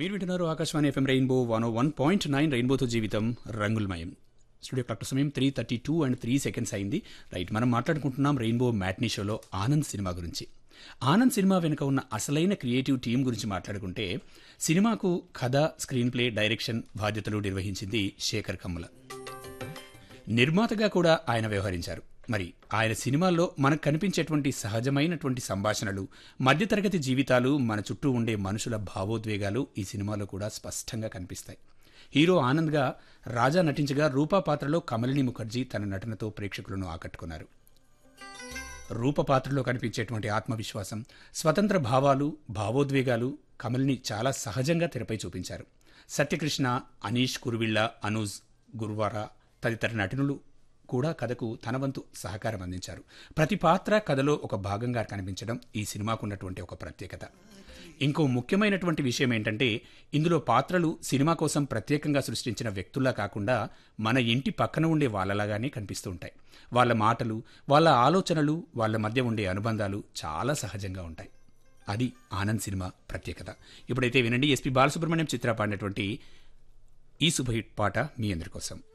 మీరు వింటున్నారు Akashvani FM rainbow one one point nine రెయిన్బోతో జీవితం రంగులమయం స్టూడియో క్లాక్ సమయం three thirty two and three seconds అయింది రైట్ మనం మాట్లాడుకుంటున్నాం రెయిన్బో మ్యాట్నీ షోలో ఆనంద్ సినిమా గురించి ఆనంద్ సినిమా వెనుక ఉన్న అసలైన క్రియేటివ్ టీం గురించి మాట్లాడుకుంటే సినిమాకు కథ స్క్రీన్ ప్లే డైరెక్షన్ బాధ్యతలు నిర్వహించింది శేఖర్ కమ్ముల నిర్మాతగా కూడా ఆయన వ్యవహరించారు మరి ఆయన సినిమాల్లో మనకు కనిపించేటువంటి సహజమైనటువంటి సంభాషణలు మధ్యతరగతి జీవితాలు మన చుట్టూ ఉండే మనుషుల భావోద్వేగాలు ఈ సినిమాలో కూడా స్పష్టంగా కనిపిస్తాయి హీరో ఆనంద్గా రాజా నటించగా రూపా పాత్రలో కమలిని ముఖర్జీ తన నటనతో ప్రేక్షకులను ఆకట్టుకున్నారు రూప పాత్రలో కనిపించేటువంటి ఆత్మవిశ్వాసం స్వతంత్ర భావాలు భావోద్వేగాలు కమల్ని చాలా సహజంగా తెరపై చూపించారు సత్యకృష్ణ అనీష్ కురువిళ్ళ అనూజ్ గురువార తదితర నటునులు కూడా కథకు తన వంతు సహకారం అందించారు ప్రతి పాత్ర కథలో ఒక భాగంగా కనిపించడం ఈ సినిమాకు ఉన్నటువంటి ఒక ప్రత్యేకత ఇంకో ముఖ్యమైనటువంటి విషయం ఏంటంటే ఇందులో పాత్రలు సినిమా కోసం ప్రత్యేకంగా సృష్టించిన వ్యక్తుల్లా కాకుండా మన ఇంటి పక్కన ఉండే వాళ్ళలాగానే కనిపిస్తూ ఉంటాయి వాళ్ళ మాటలు వాళ్ళ ఆలోచనలు వాళ్ళ మధ్య ఉండే అనుబంధాలు చాలా సహజంగా ఉంటాయి అది ఆనంద్ సినిమా ప్రత్యేకత ఇప్పుడైతే వినండి ఎస్పి బాలసుబ్రహ్మణ్యం చిత్ర పాడినటువంటి ఈ సూపర్ హిట్ పాట మీ అందరి కోసం